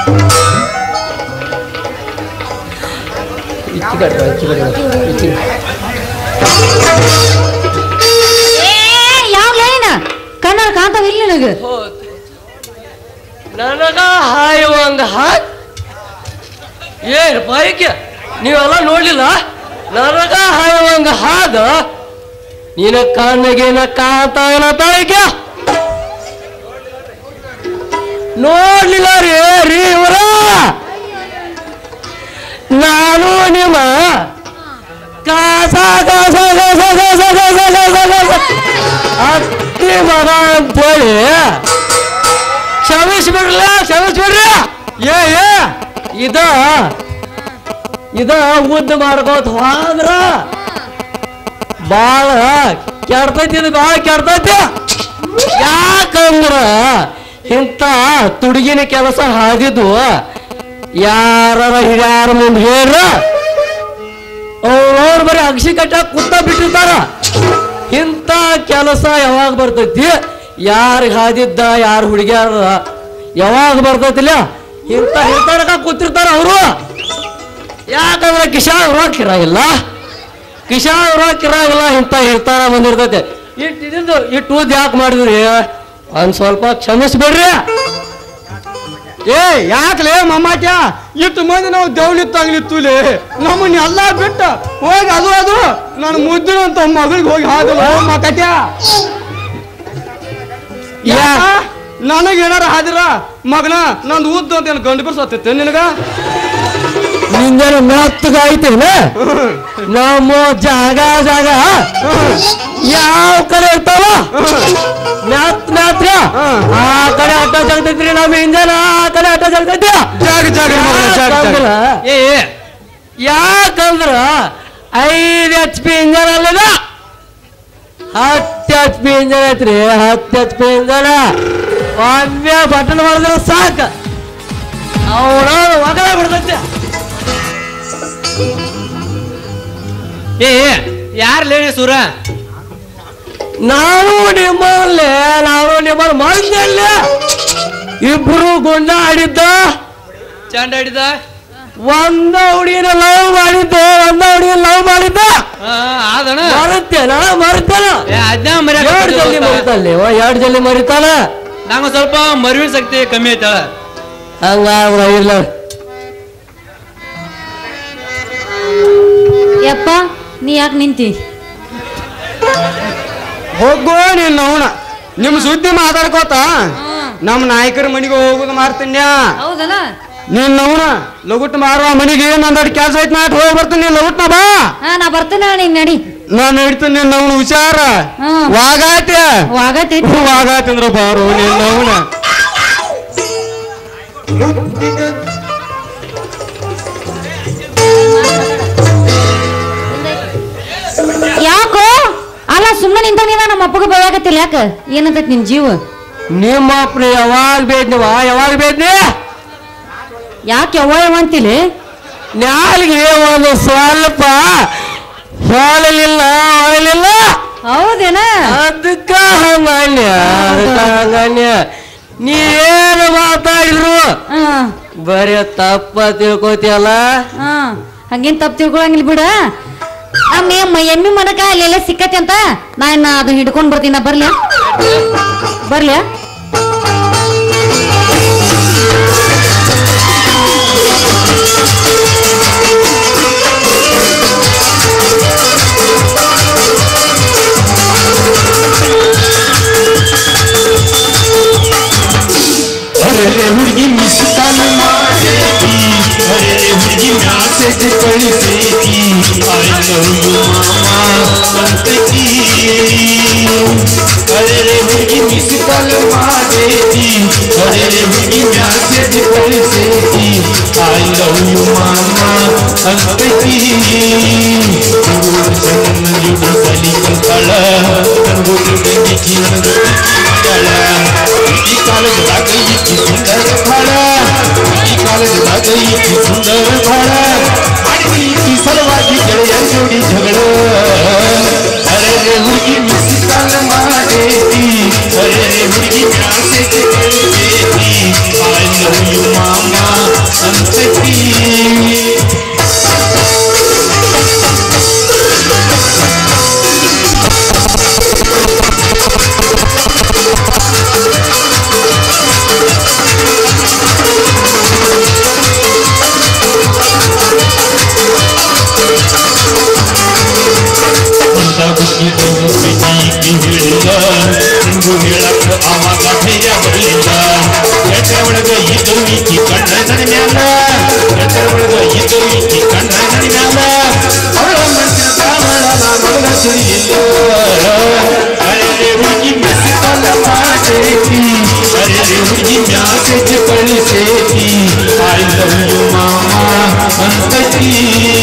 ಇಚ್ಚಿ ಕಟ್ಟ ಇಚ್ಚಿ ಕಟ್ಟ ಇಚ್ಚಿ ಯಾವ ಲೈನ್ ಕಣ್ಣಾಗ ಕಾಂತಾವ ಇಲ್ಲ ನನಗೆ ನನಗ ಹಾಯುವಂಗ ಹಾಯ್ ಏನ್ ಪಾಯಿಕೆ ನೀವೆಲ್ಲ ನೋಡ್ಲಿಲ್ಲ ನನಗ ಹಾಯುವಂಗ ಹಾದ ನಿನ ಕಣ್ಣಿಗೇನ ಕಾಂತಾವನ ತಾಯಿಕೆ ನೋಡ್ಲಿಲ್ಲ ರೀ ರೀ ಇವರ ನಾನು ನಿಮ್ಮ ಕಾಸ ಕಾಸ ಕಾಸ ಕಾಸ ಕಾಸ ಕಾಸ ಕಾಸ ಅತ್ತಿ ಮಗ ಅಂತೇಳಿ ಕ್ಷಮಿಸ್ಬಿಡ್ಲ ಕ್ಷಮಿಸ್ಬಿಡ್ರಿ ಏ ಏ ಇದ ಇದ ಉದ್ದ ಮಾಡ್ಕೋತ ಹೋದ್ರ ಬಾಳ ಕೆಡ್ತೈತಿ ಇದು ಬಾಳ ಕೆಡ್ತೈತಿ ಯಾಕಂದ್ರ ಇಂಥ ತುಡುಗಿನ ಕೆಲಸ ಹಾದಿದ್ದು ಯಾರ ಹಿರಿಯಾರ ಮುಂದೆ ಹೇಳ್ರ ಅವ್ರು ಬರೀ ಅಕ್ಷಿ ಕಟ್ಟಾಕ ಕುತ್ತ ಬಿಟ್ಟಿರ್ತಾರ ಇಂಥ ಕೆಲಸ ಯಾವಾಗ ಬರ್ತೈತಿ ಯಾರಿಗೆ ಹಾದಿದ್ದ ಯಾರು ಹುಡುಗಿಯಾರ ಯಾವಾಗ ಬರ್ತೈತಿಲ್ಲ ಇಂಥ ಹಿರ್ತಾರಕ ಕೂತಿರ್ತಾರ ಅವರು ಯಾಕಂದ್ರೆ ಕಿಶಾನ್ ರೊಕ್ಕ ಇರಂಗಿಲ್ಲ ಕಿಶಾನ್ ರೊಕ್ಕ ಇರಂಗಿಲ್ಲ ಇಂಥ ಹಿರ್ತಾರ ಬಂದಿರ್ತೈತೆ ಇಟ್ಟು ಇದ್ದು ಇಟ್ಟು ಉದ್ದ ಯಾಕೆ ಮಾಡಿದ್ರಿ ಒಂದ್ ಸ್ವಲ್ಪ ಕ್ಷಮಿಸ್ಬೇಡ್ರಿ ಏ ಯಾಕಲೇ ಮಮ್ಮಾಟ್ಯ ಇಷ್ಟು ಮಂದಿ ನಾವು ದೇವ್ಲಿತ್ತಂಗ್ಲಿತ್ತುಲಿ ನಮ್ಮನ್ನ ಎಲ್ಲ ಬಿಟ್ಟ ಹೋಗಿ ಅದು ಅದು ನನ್ನ ಮುದ್ದಿನಂತ ಮಗಳಿಗೆ ಹೋಗಿ ಹಾದಲ್ಲ ಮಕ್ಕಟ್ಯ ಯಾ ನನಗೆ ಏನಾರ ಹಾದಿರ ಮಗನ ನಂದು ಉದ್ದು ಅಂತ ಏನು ಗಂಡು ಬಿರ್ಸತ್ತೆ ನಿನಗ ನಿಂದೇನು ಮೆತ್ತಗಾಯ್ತೇನ ನಮ್ಮ ಜಾಗ ಜಾಗ ಯಾವ ಕಡೆ ಇರ್ತಾವ ಮ್ಯಾತ್ ಮ್ಯಾತ್ರ ಆ ಕಡೆ ಅಡ್ಡ ಜಗತೈತ್ರಿ ನಮ್ಮ ಇಂಜನ ಆ ಕಡೆ ಅಡ್ಡ ಜಗತೈತಿ ಜಾಗ ಜಾಗ ಮಗನ, ಜಾಗ ಜಾಗ ಏ ಏ, ಯಾಕಂದ್ರ ಐದು ಎಚ್ ಪಿ ಇಂಜನ್ ಅಲ್ಲದ ಹತ್ತು ಎಚ್ ಪಿ ಇಂಜನ್ ಐತ್ರಿ ಹತ್ತು ಎಚ್ ಪಿ ಇಂಜನ್ ಒಮ್ಮೆ ಬಟನ್ ಮಾಡಿದ್ರೆ ಸಾಕು ಅವನ ಒಗಲ ಬಿಡ್ತೈತೆ ಏ ಯಾರ್ಲೇ ಸೂರ ನಾನು ನಿಮ್ಮಲ್ಲೇ ನಾನು ನಿಮ್ಮಲ್ಲಿ ಮಾಡಿದ್ದೆ ಇಬ್ರು ಗುಂಡ ಆಡಿದ್ದ ಚಂಡ ಹಿಡಿದ ಒಂದ ಹುಡುಗಿನ ಲವ್ ಮಾಡಿದ್ದೆ ಒಂದ ಹುಡುಗಿನ ಲವ್ ಮಾಡಿದ್ದ ಆದಣ ಮರುತ್ತೇನ ಮರುತ್ತೇನ ಏ ಅದ್ನ ಎರಡು ಜಲ್ದಿ ಮರ್ಯಾದ ಮರಿತಾನೆ ಎರಡು ಜಲ್ದಿ ಮರಿತಾನ ನಂಗೆ ಸ್ವಲ್ಪ ಮರುವಿನ ಶಕ್ತಿ ಕಮ್ಮಿ ಐತಳ ಹಂಗ ಇಲ್ಲ ಯಪ್ಪ ನೀ ಯಾಕೆ ನಿಂತಿ ಹೋಗೋ ನೀನ್ ಅವನ ನಿಮ್ ಸುದ್ದಿ ಮಾತಾಡ್ಕೋತ ನಮ್ಮ ನಾಯಕರ ಮನೆಗೆ ಹೋಗುದು ಮಾರ್ತೀನ್ಯಾ ಹೌದಲ್ಲ ನೀನ್ ಅವನ ಲಗುಟ್ ಮಾರುವ ಮನೆಗೆ ನಂದಡಿ ಕೆಲಸ ಐತ್ ನಾ ಹೋಗಿ ಬರ್ತೀನಿ ನೀನ್ ಲಗುಟ್ನ ಬಾ ಹಾ ನಾ ಬರ್ತೇನೆ ನೀನ್ ನಡಿ ನಾನು ಹಿಡ್ತೀನಿ ನಿನ್ನ ಅವನು ಹುಷಾರ ಹ್ಮ್. ವಾಗಾತ್ಯ ವಾಗತೈತಿ ವಾಗಾತಿ ಅಂದ್ರ ಬಾರು ನಿನ್ನ ಅವನ ಯಾಕೋ ಅಲ್ಲ ಸುಮ್ಮನೆ ನಿಂತವನಿದ ನಮ್ಮ ಅಪ್ಪಗ ಬೈಯಾಕತ್ತಿಲ್ಲ ಯಾಕ ಏನಂತೈತಿ ನಿನ್ ಜೀವ ನಿಮ್ಮ ಅಪ್ಪನ ಯಾವಾಗ ಬೇದ್ನಿವ ಯಾವಾಗ ಬೇದ್ನಿ ಯಾಕೆ ಯಾವ ಅಂತಿಲಿ ನಾಲ್ಗೆ ಒಂದು ಸ್ವಲ್ಪ ಹೊಳಲಿಲ್ಲ ಹೊಳಲಿಲ್ಲ ಹೌದೇನ ಅದಕ್ಕ ಹಂಗನ್ಯ ಅದಕ್ಕ ಹಂಗನ್ಯ ನೀವೇನು ಮಾತಾಡಿದ್ರು ಹಾ ಬರೀ ತಪ್ಪ ತಿಳ್ಕೊತಿಯಲ್ಲ ಹಾ ಹಂಗೇನ್ ತಪ್ಪು ತಿಳ್ಕೊಳಂಗಿಲ್ಲ ಬಿಡ ನಮ್ಮ ಎಮ್ಮೆ ಎಮ್ಮಿ ಮನಕ ಅಲ್ಲೆಲ್ಲ ಸಿಕ್ಕತಿ ಅಂತ ನಾನು ಅದು ಹಿಡ್ಕೊಂಡ್ ಬರ್ತೀನ ಬರ್ಲಿ ಬರ್ಲಿ ಅರೆ ಹುಡುಗಿ ಮಿಸ್ ಕಾಲ್ ಮಾಡೇತಿ ಅರೆ ಹುಡುಗಿ ಮ್ಯಾಸೇಜ್ ಕಳಿಸೇತಿ ಐ ಲವ್ ಯು ಮಾಮ ಅಂತಕಿ ಅರೆ ಹುಡುಗಿ ಮಿಸ್ ಕಾಲ್ ಮಾಡೇತಿ ಅರೆ ಹುಡುಗಿ ಮ್ಯಾಸೇಜ್ ಕಳಿಸೇತಿ ಐ ಲವ್ ಯು ಮಾಮ ಅಂತಕಿ ನನ್ನ ಜೋಡಿ ಕಲಿ ಕಲ್ತಾಳ ನನಗೂ ಜೋಡಿ ಜೀವನ ಈ ಕಾಲದಾಗ ಈಕಿ ಸುಂದರ ಬಾಳ ಈ ಕಾಲದಾಗ ಈಕಿ ಸುಂದರ ಬಾಳ ಮಾಡಿ ಈಕಿ ಸಲುವಾಗಿ ಗೆಳೆಯ ಜೋಡಿ ಜಗಳ ಅರೆ ಹುಡುಗಿ ಮಿಸ್ ಕಾಲ ಮಾಡೇತಿ ಅರೆ ಹುಡುಗಿ ಮ್ಯಾಸೇಜ್ ಕಳಿಸೇತಿ ಐ ಲವ್ ಯು ಮಾಮ ಅಂತೈತಿ ಅಂತ ಬುದ್ಧಿದು ಪ್ರೀತಿಗೆ ಹೇಳಿಲ್ಲ ನಿಂಗು ಹೇಳಕ್ಕ ಆವಾಗ ಧೈರ್ಯ ಬರಲಿಲ್ಲ ಎಟ್ಟ ಒಳಗ ಇದ್ದು ಈಕಿ ಕಣ್ಣ ನನ್ನ ಮ್ಯಾಲ ಎಟ್ಟ ಒಳಗ ಇದ್ದು ಈಕಿ ಕಣ್ಣ ನನ್ನ ಮ್ಯಾಲ ಅವಳ ಮನಸ್ಸಿನ ಕಾಮಳ ಮಗಳ ತಿಳಿಯಿಲ್ಲ ಅರೆ ಹುಡುಗಿ ಮೆಸ್ಸಿಕೊಂಡ ಮಾಡೇತಿ ಅರೆ ಹುಡುಗಿ ಮ್ಯಾಸೇಜ್ ಕಳಿಸೇತಿ ಐ ಲವ್ ಯು ಮಾಮ ಅಂತೈತಿ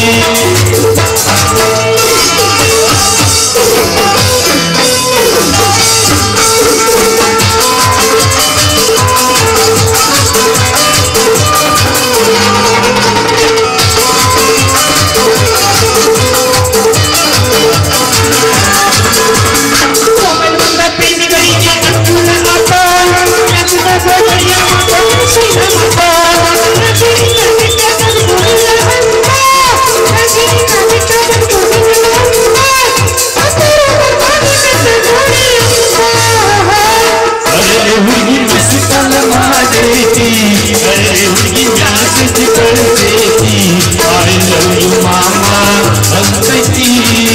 ಅರೆ ಹುಡುಗಿ ಮಿಸ್ಕಾಲ ಮಾಡೈತಿ ಅರೆ ಹುಡುಗಿ ಮ್ಯಾಸೇಜ್ ಕಳಿಸೈತಿ ಐ ಲವ್ ಯು ಮಾಮ ಅಂತೈತಿ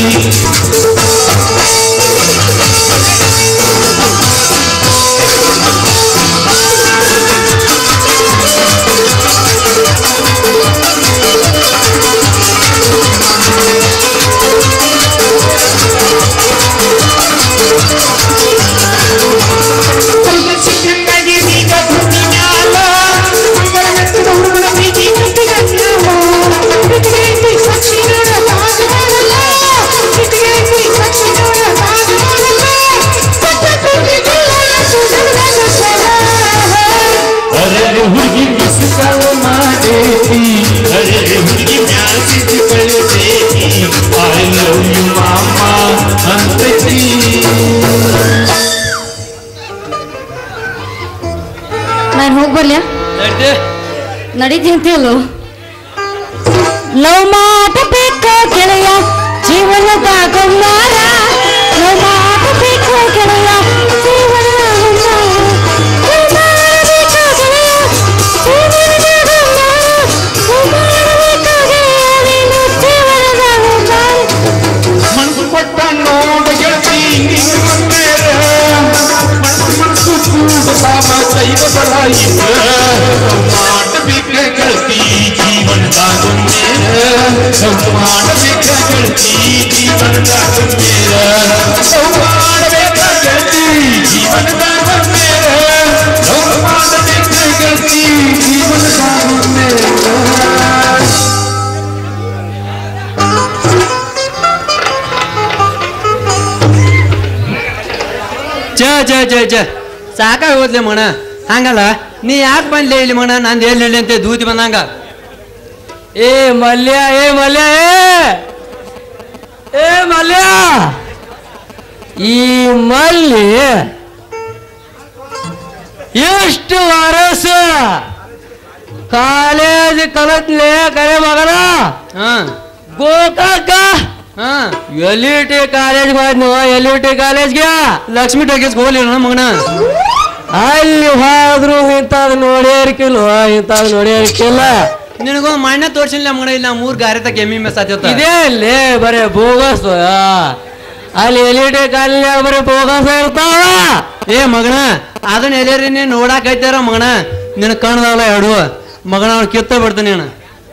ಅರೆ ಹುಡುಗಿ ಮಿಸ್ಕಾಲ ಮಾಡೈತಿ ಅರೆ ಹುಡುಗಿ ಮ್ಯಾಸೇಜ್ ಕಳಿಸೈತಿ ಐ ಲವ್ ಯು ಮಾಮ ಅಂತೈತಿ ನಾನು ಹೋಗ್ಬರ್ಲ್ಯಾ ನಡ್ದೆ ನಡೀತಿ ಅಂತೀಯಲ್ಲೋ ಲವ್ ಮಾಡಬೇಕ ಗೆಳೆಯ ಜೀವನದಾಗ ಮಾರ ಲವ್ ಮಾಡಬೇಕ ಗೆಳೆಯ ಜೀವನದಾಗ ಮಾರ. ಲವ್ ಮಾಡಬೇಕ ಗೆಳೆಯ, ಜೀವನದಾಗ ಮಾರ. ಲವ್ ಮಾಡಬೇಕ ಗೆಳೆಯ, ನೀನು ಜೀವನದಾಗ ಮಾರ. ಮನಸ್ಸು ಕೊಟ್ಟ ನೋಡ ಗೆಳತಿ ನಿನ್ನ ಮೇರ ಮನಸ್ಸು ಮನಸ್ಸು ಕೂಡತಾವ ಕೈಗ ಬಲ ಇದ್ದ ಮಾಡಬೇಕ ಗೆಳತಿ ಜೀವನದಾಗ ಮೇರ ಮಾಡಬೇಕ ಗೆಳತಿ ಜೀವನದಾಗ ಮೇರ ಮಾಡಬೇಕ ಗೆಳತಿ ಜೀವನದಾಗ ಮೇರ ಮಾಡಬೇಕ ಗೆಳತಿ ಜೀವನದಾಗ ಮೇರ ಚ ಚ ಚ ಚ ಸಾಕಾಗಿ ಹೋದ್ಲೆ ಮಣ ಹಂಗಲ್ಲ ನೀ ಯಾಕೆ ಬಂದ್ಲೆ ಇಲ್ಲಿ ಮಣ ನಂದು ಎಲ್ಲಿ ಹೇಳಿ ಅಂತ ದೂತಿ ಬಂದಂಗ ಏ ಮಲ್ಯ ಏ ಮಲ್ಯ ಏ ಏ ಮಲ್ಯ ಈ ಮಲ್ಲಿ ಎಷ್ಟು ವರಸ ಕಾಲೇಜ್ ಕಲತ್ಲೆ ಕರೆ ಮಗನ ಹಾ ಗೋಕಾಕ ಹಾ ಎಲ್ ಇ ಟಿ ಕಾಲೇಜ್ ಹೋದ್ನು ಎಲ್ ಇ ಟಿ ಕಾಲೇಜ್ಗೆ ಲಕ್ಷ್ಮಿ ಟಗೇಸ್ ಹೋಗ್ಲಿ ಮಗನ ಅಲ್ಲಿ ಹೋದ್ರು ಇಂಥದ್ ನೋಡ್ಯಾರಿಕಿಲ್ಲ ಇಂಥದ್ ನೋಡ್ಯಾರಿಕಿಲ್ಲ ನಿನಗೊಂದು ಮಣ್ಣ ತೋರ್ಸಿಲ್ಲ ಮಗನ ಇಲ್ಲ ಮೂರ್ ಗಾರೆ ತಕ ಎಮ್ಮಿ ಮೆಸ್ ಆತಿರ್ತ ಇದೇ ಅಲ್ಲಿ ಬರೇ ಬೋಗಸ್ ಅಲ್ಲಿ ಎಲ್ ಇ ಟಿ ಕಾಲೇಜ್ ಬರೀ ಬೋಗಸ್ ಇರ್ತಾವ ಏ ಮಗನ ಅದನ್ನ ಎಲ್ಲಾರಿ ನೀನ್ ನೋಡಾಕ್ ಐತಾರ ಮಗನ ನಿನ್ ಕಣ್ಣದಲ್ಲ ಎರಡು ಮಗನ ಅವ್ನು ಕಿತ್ತ ಬಿಡ್ತಾನೆ ನೀನು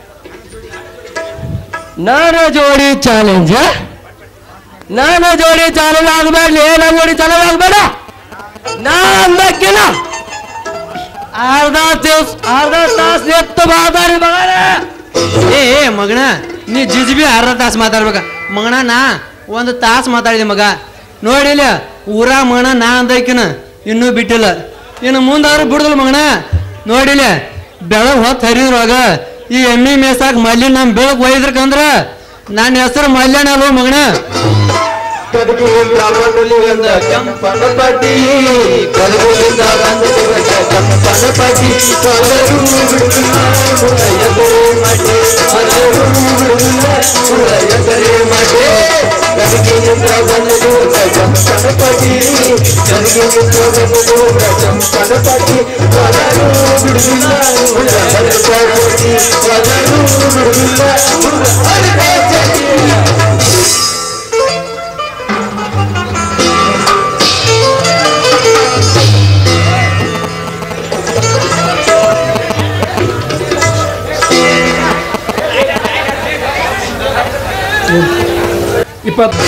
ನನ್ನ ಜೋಡಿ ಚಾಲೆಂಜ್ ನನ್ನ ಜೋಡಿ ಚಾಲೆಂಜ್ ಆಗ್ಬೇಡ್ಲಿ ನನ್ನ ಜೋಡಿ ಚಾಲೆಂಜ್ ಆಗ್ಬೇಡ ನಾ ಅಂದಕ್ಕಿಲ್ಲ ಅರ್ಧ ದಿವ್ಸ ಅರ್ಧ ತಾಸ್ ಎತ್ತು ಮಾತಾಡಿ ಮಗನೇ ಏ ಏ ಮಗನ ನೀ ಜಿಜ್ಬಿ ಅರ್ಧ ತಾಸು ಮಾತಾಡ್ಬೇಕ ಮಗನ ನಾ ಒಂದು ತಾಸು ಮಾತಾಡಿದೆ ಮಗ ನೋಡಿಲ್ಲ ಊರ ಮಗನ ನಾ ಅಂದೈಕಿನ ಇನ್ನೂ ಬಿಟ್ಟಿಲ್ಲ ಇನ್ನು ಮುಂದಾದ್ರೂ ಬಿಡುದಿಲ್ಲ ಮಗನ ನೋಡಿಲ್ಲ ಬೆಳಗ್ ಹೊತ್ತು ಹರಿದ್ರೊಳಗ ಈ ಎಮ್ಮಿ ಮೇಸಾಕ್ ಮಲ್ಲಿ ನಮ್ ಬೆಳಗ್ ಒಯ್ದ್ರಕಂದ್ರ ನನ್ನ ಹೆಸರು ಮಲ್ಯಾಣ ಅಲ್ವ ಮಗನ ಕದಗುವಿಂದ ಬಂದಲಿ ಒಂದ ಕೆಂಪನ ಪಟ್ಟಿ ಕದಗುವಿಂದ ಬಂದಲಿ ಒಂದ ಕೆಂಪನ ಪಟ್ಟಿ ಕದರು ಬಿಟ್ಟು ಪಾಟಿ ಹೋದರೂ ಬಿಡುವಿಲ್ಲ ಹುಡುಗ ಬದುಕೋ ಕೋಟಿ ಹೋದರೂ ಬಿಡುವಿಲ್ಲ ಹುಡುಗ ಬದುಕೋ ಕೋಟಿ ಇಪ್ಪತ್ತು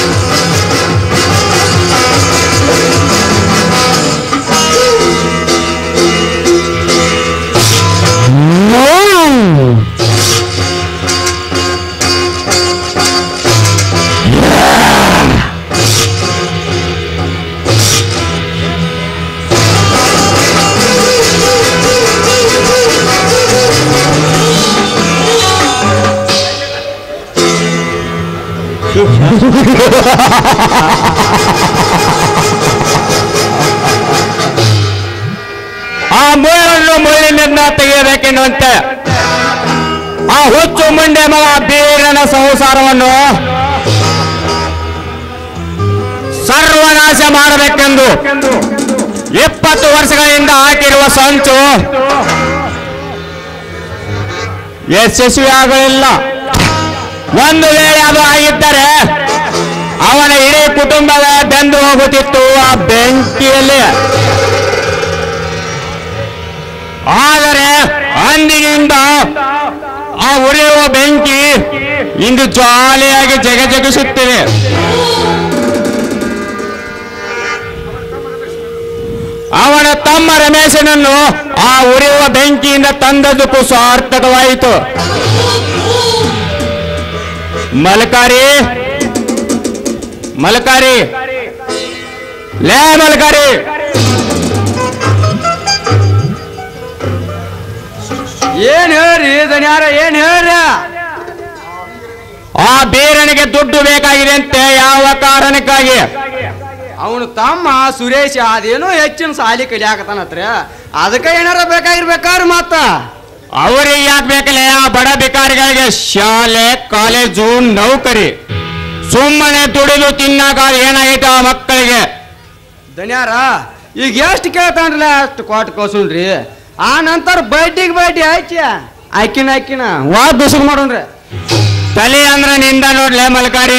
ಆ ಮುಳ್ಳನ್ನು ಮುಳ್ಳಿನಿಂದ ತೆಗೆಯಬೇಕೆನ್ನುವಂತೆ ಆ ಹುಚ್ಚು ಮುಂಡೆ ಮಗ ಬೀರನ ಸಂಸಾರವನ್ನು ಸರ್ವನಾಶ ಮಾಡಬೇಕೆಂದು ಇಪ್ಪತ್ತು ವರ್ಷಗಳಿಂದ ಹಾಕಿರುವ ಸಂಚು ಯಶಸ್ವಿಯಾಗಲಿಲ್ಲ ಒಂದು ವೇಳೆ ಅದು ಆಗಿದ್ದರೆ ಅವನ ಇಡೀ ಕುಟುಂಬವೇ ಬೆಂದು ಹೋಗುತ್ತಿತ್ತು ಆ ಬೆಂಕಿಯಲ್ಲಿ ಆದರೆ ಅಂದಿನಿಂದ ಆ ಉರಿಯುವ ಬೆಂಕಿ ಇಂದು ಜ್ವಾಲೆಯಾಗಿ ಜಗಜಗಿಸುತ್ತಿದೆ ಅವನ ತಮ್ಮ ರಮೇಶನನ್ನು ಆ ಉರಿಯುವ ಬೆಂಕಿಯಿಂದ ತಂದದ್ದಕ್ಕೂ ಸಾರ್ಥಕವಾಯಿತು ಮಲಕಾರಿ ಮಲಕಾರಿ ಲೇ ಮಲಕಾರಿ ಏನ್ ಹೇಳ್ರಿ ದನ್ಯಾರ ಏನ್ ಹೇಳ್ರಿ ಆ ಬೀರನಿಗೆ ದುಡ್ಡು ಬೇಕಾಗಿದೆ ಅಂತೆ ಯಾವ ಕಾರಣಕ್ಕಾಗಿ ಅವನು ತಮ್ಮ ಸುರೇಶ ಅದೇನೋ ಹೆಚ್ಚಿನ ಸಾಲಿ ಕಲಿಯಾಕತ್ತಾನತ್ರ ಅದಕ್ಕೆ ಏನಾರ ಬೇಕಾಗಿರ್ಬೇಕಾದ್ರೆ ಮತ್ತ ಅವರಿಗೆ ಯಾಕೆ ಬೇಕಲ್ಲ ಆ ಬಡ ಭಿಕಾರಿಗಳಿಗೆ ಶಾಲೆ ಕಾಲೇಜು ನೌಕರಿ ಸುಮ್ಮನೆ ದುಡಿದು ತಿನ್ನಾಕ ಏನಾಗೈತೆ ಆ ಮಕ್ಕಳಿಗೆ ದನ್ಯಾರ ಈಗ ಎಷ್ಟು ಕೇಳ್ತಾನ್ರಲ್ಲ ಅಷ್ಟು ಕೊಟ್ಟು ಕಳ್ಸುನ್ರಿ ಆ ನಂತರ ಬಡ್ಡಿಗೆ ಬಡ್ಡಿ ಹಾಕಿ ಆಕಿನ ಆಕಿನ ವಾದ್ ದುಸುಗ್ ಮಾಡೋಣ್ರಿ ತಲೆ ಅಂದ್ರೆ ನಿಂದ ನೋಡ್ಲೆ ಮಲ್ಕಾರಿ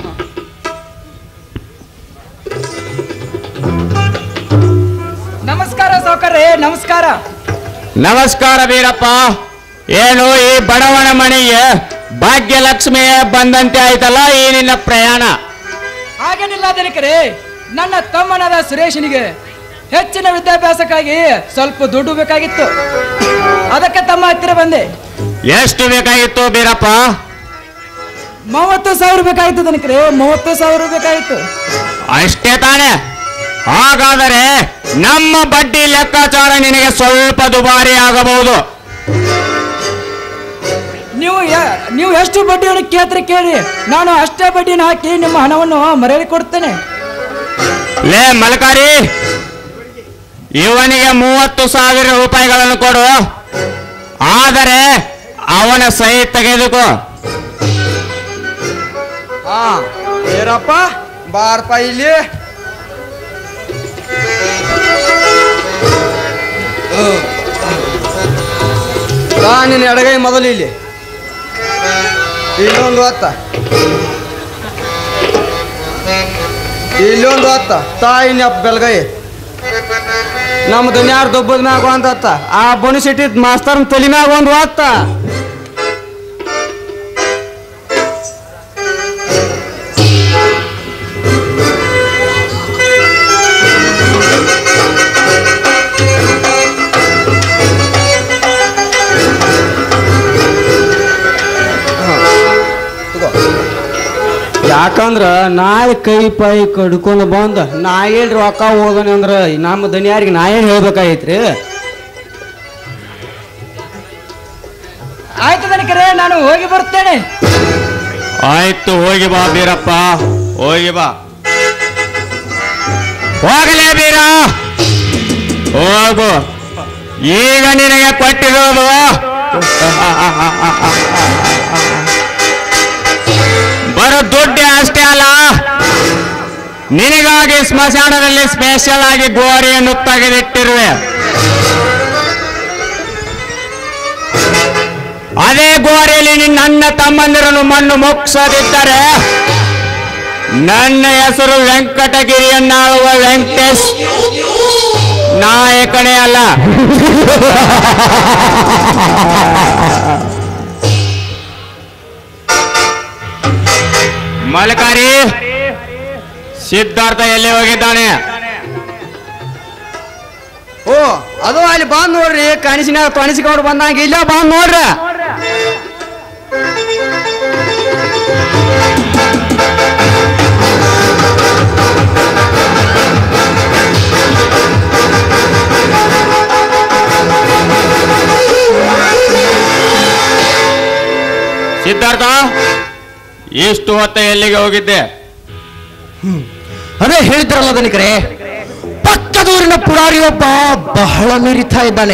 ನಮಸ್ಕಾರ ಸಾವುಕಾರ್ರೆ ನಮಸ್ಕಾರ ನಮಸ್ಕಾರ ವೀರಪ್ಪ ಏನು ಈ ಬಡವನ ಮನೆಗೆ ಭಾಗ್ಯಲಕ್ಷ್ಮಿ ಬಂದಂತೆ ಆಯ್ತಲ್ಲ ಈ ನಿನ್ನ ಪ್ರಯಾಣ ಹಾಗೇನಿಲ್ಲ ದನಿಕರೇ ನನ್ನ ತಮ್ಮನಾದ ಸುರೇಶನಿಗೆ ಹೆಚ್ಚಿನ ವಿದ್ಯಾಭ್ಯಾಸಕ್ಕಾಗಿ ಸ್ವಲ್ಪ ದುಡ್ಡು ಬೇಕಾಗಿತ್ತು ಅದಕ್ಕೆ ತಮ್ಮ ಹತ್ತಿರ ಬಂದೆ ಎಷ್ಟು ಬೇಕಾಗಿತ್ತು ಬೀರಪ್ಪ ಮೂವತ್ತು ಸಾವಿರ ಬೇಕಾಗಿತ್ತು ದನಿಕರೇ ಮೂವತ್ತು ಸಾವಿರ ಬೇಕಾಗಿತ್ತು ಅಷ್ಟೇ ತಾನೆ ಹಾಗಾದರೆ ನಮ್ಮ ಬಡ್ಡಿ ಲೆಕ್ಕಾಚಾರ ನಿನಗೆ ಸ್ವಲ್ಪ ದುಬಾರಿ ಆಗಬಹುದು ನೀವು ಯ- ನೀವು ಎಷ್ಟು ಬಡ್ಡಿಯನ್ನು ಕೇಳ್ತಾರೆ ಕೇಳಿ ನಾನು ಅಷ್ಟೇ ಬಡ್ಡಿನ ಹಾಕಿ ನಿಮ್ಮ ಹಣವನ್ನು ಮರಳಿ ಕೊಡ್ತೇನೆ ಲೇ ಮಲಕಾರಿ ಇವನಿಗೆ ಮೂವತ್ತು ಸಾವಿರ ರೂಪಾಯಿಗಳನ್ನು ಕೊಡು ಆದರೆ ಅವನ ಸಹಿ ತೆಗೆದುಕೋ ಹಾ ಏನಪ್ಪ ಬಾರಪ್ಪ ಇಲ್ಲಿ ಬಾ ನಿನ್ನ ಎಡಗೈ ಮೊದಲು ಇಲ್ಲಿ ಇಲ್ಲೊಂದು ಹತ್ತ ಇಲ್ಲೊಂದು ಹತ್ತ ತಾಯಿ ನೆಪ್ ಬೆಲ್ಗೈ ನಮ್ಮ ದುನ್ಯಾರ ದೊಬ್ಬದ ಮ್ಯಾಗ ಒಂದು ಹತ್ತ ಆ ಬೊನಿಸಿಟ್ಟಿದ್ ಮಾಸ್ತರ್ನ ತಲೆ ಮ್ಯಾಗ ಒಂದು ಹತ್ತ ಯಾಕಂದ್ರ ನಾಳೆ ಕೈ ಪೈ ಕಡ್ಕೊಂಡು ಬಂದ ನಾ ಏನ್ ರೊಕ್ಕ ಹೋಗೋಣ ಅಂದ್ರ ನಮ್ಮ ದನಿಯಾರಿಗೆ ನಾ ಏನ್ ಹೇಳ್ಬೇಕಾಗೈತ್ರಿ ಆಯ್ತು ದನಿಕರೇ ನಾನು ಹೋಗಿ ಬರ್ತೇನೆ ಆಯ್ತು ಹೋಗಿ ಬಾ ಬೀರಪ್ಪ ಹೋಗಿ ಬಾ ಹೋಗಲೇ ಬೀರ ಹೋಗು ಈಗ ನಿನಗೆ ಕೊಟ್ಟಿರೋದು ಬರೋ ದುಡ್ಡು ಅಷ್ಟೇ ಅಲ್ಲ ನಿನಗಾಗಿ ಸ್ಮಶಾನದಲ್ಲಿ ಸ್ಪೆಷಲ್ ಆಗಿ ಗೋರಿಯನ್ನು ತೆಗೆದಿಟ್ಟಿರುವೆ ಅದೇ ಗೋರಿಯಲ್ಲಿ ನಿನ್ನ ಅಣ್ಣ ತಮ್ಮಂದಿರನ್ನು ಮಣ್ಣು ಮುಗಿಸದಿದ್ದರೆ ನನ್ನ ಹೆಸರು ವೆಂಕಟಗಿರಿಯನ್ನಾಳುವ ವೆಂಕಟೇಶ್ ನಾಯಕನೇ ಅಲ್ಲ ಮಲಕಾರಿ ಸಿದ್ಧಾರ್ಥ ಎಲ್ಲಿ ಹೋಗಿದ್ದಾನೆ ಓ ಅದು ಅಲ್ಲಿ ಬಂದ್ ನೋಡ್ರಿ ಕನಸಿನಾಗ ತೊಣಸಿಕೊಂಡು ಬಂದಂಗ ಇಲ್ಲ ಬಂದ್ ನೋಡ್ರಿ ಸಿದ್ಧಾರ್ಥ ಇಷ್ಟು ಹೊತ್ತ ಎಲ್ಲಿಗೆ ಹೋಗಿದ್ದೆ ಅದೇ ಹೇಳಿದ್ರಲ್ಲ ದನಿಕರೆ ಪಕ್ಕದೂರಿನ ಪುರಾರಿಯೊಬ್ಬ ಬಹಳ ಮೆರಿತಾ ಇದ್ದಾನೆ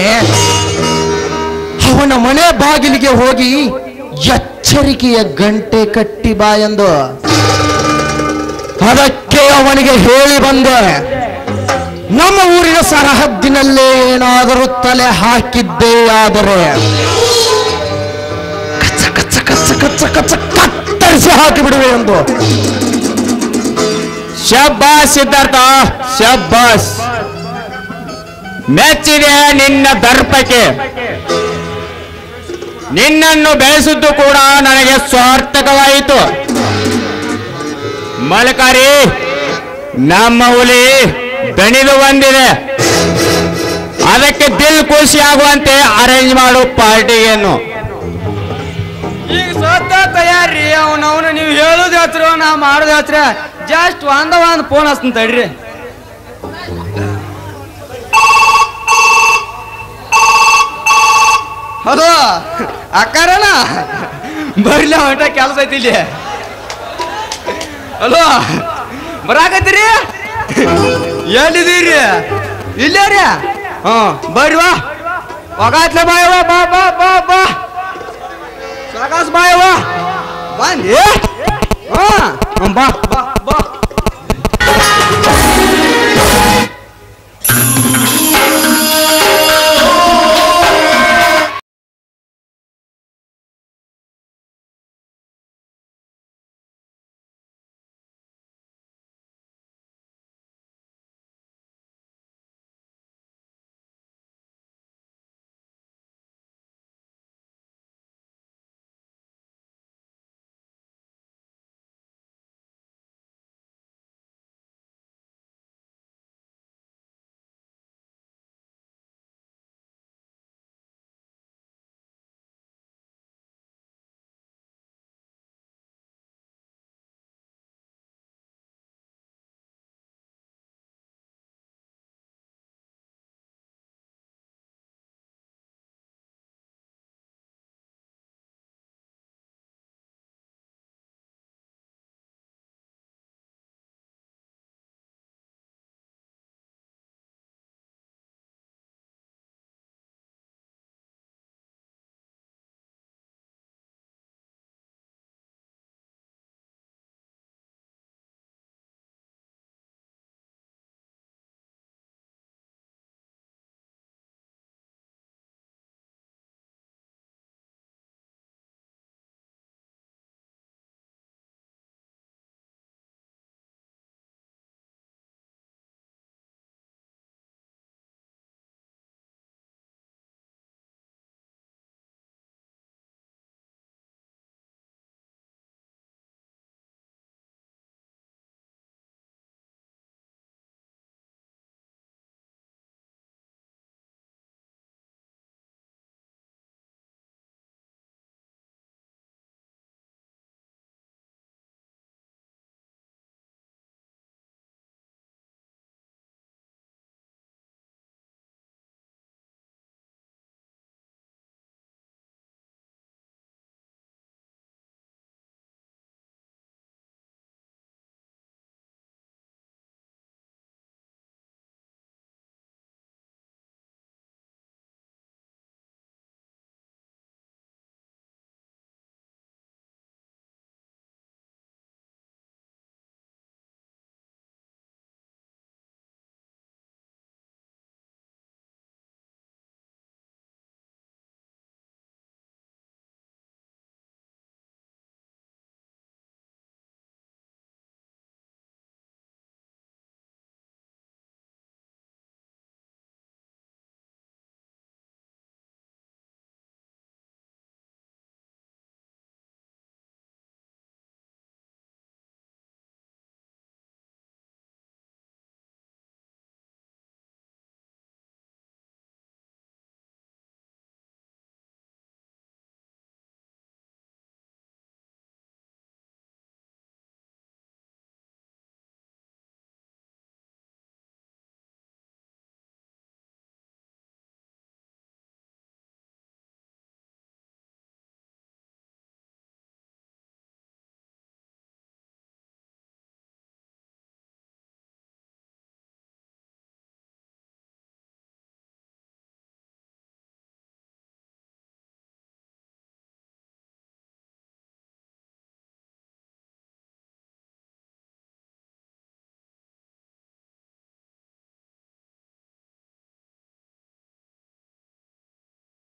ಅವನ ಮನೆ ಬಾಗಿಲಿಗೆ ಹೋಗಿ ಎಚ್ಚರಿಕೆಯ ಗಂಟೆ ಕಟ್ಟಿ ಬಾ ಎಂದು ಅದಕ್ಕೆ ಅವನಿಗೆ ಹೇಳಿ ಬಂದೆ ನಮ್ಮ ಊರಿನ ಸರಹದ್ದಿನಲ್ಲೇ ಏನಾದರೂ ತಲೆ ಹಾಕಿದ್ದೇ ಆದರೆ ಕಚ್ಚ ಕಚ್ಚ ಕಚ್ಚ ಕಚ್ಚ ಕಚ್ಚ ಕತ್ತರಿಸಿ ಹಾಕಿಬಿಡುವೆ ಎಂದು ಶಬ್ಬಾಸ್ ಸಿದ್ಧಾರ್ಥ ಶಬ್ಬಾಸ್ ಮೆಚ್ಚಿದೆ ನಿನ್ನ ದರ್ಪಕ್ಕೆ ನಿನ್ನನ್ನು ಬೆಳೆಸಿದ್ದು ಕೂಡ ನನಗೆ ಸಾರ್ಥಕವಾಯಿತು ಮಲಕಾರಿ ನಮ್ಮ ಹುಲಿ ದಣಿದು ಬಂದಿದೆ ಅದಕ್ಕೆ ದಿಲ್ ಖುಷಿ ಆಗುವಂತೆ ಅರೇಂಜ್ ಮಾಡು ಪಾರ್ಟಿಗೇನು ಈಗ ಸತ್ತ ತಯಾರಿ ಅವನವನು ನೀವು ಹೇಳೋದು ಹೇಳ್ತಿರೋ ನಾ ಮಾಡೋದು ಹೇಳ್ತಿರ ಜಸ್ಟ್ ಒಂದ ಒಂದ್ ಫೋನ್ ಹಚ್ತೀನಿ ತಡ್ರಿ ಹಲೋ ಅಕ್ಕಾರಣ ಬರ್ಲಿ ಹೊಂಟ ಕೆಲಸ ಐತಿ ಇಲ್ಲಿ ಹಲೋ ಬರಾಕತ್ತೀರಿ ಎಲ್ಲಿದ್ದೀರಿ ಇಲ್ಲೇ ರೀ ಹ್ಞೂ ಬರ್ರಿ ವಾ ಹೋಗಾತ್ಲೆ ಬಾ ಯವ್ವ, ಬಾ ಬಾ ಬಾ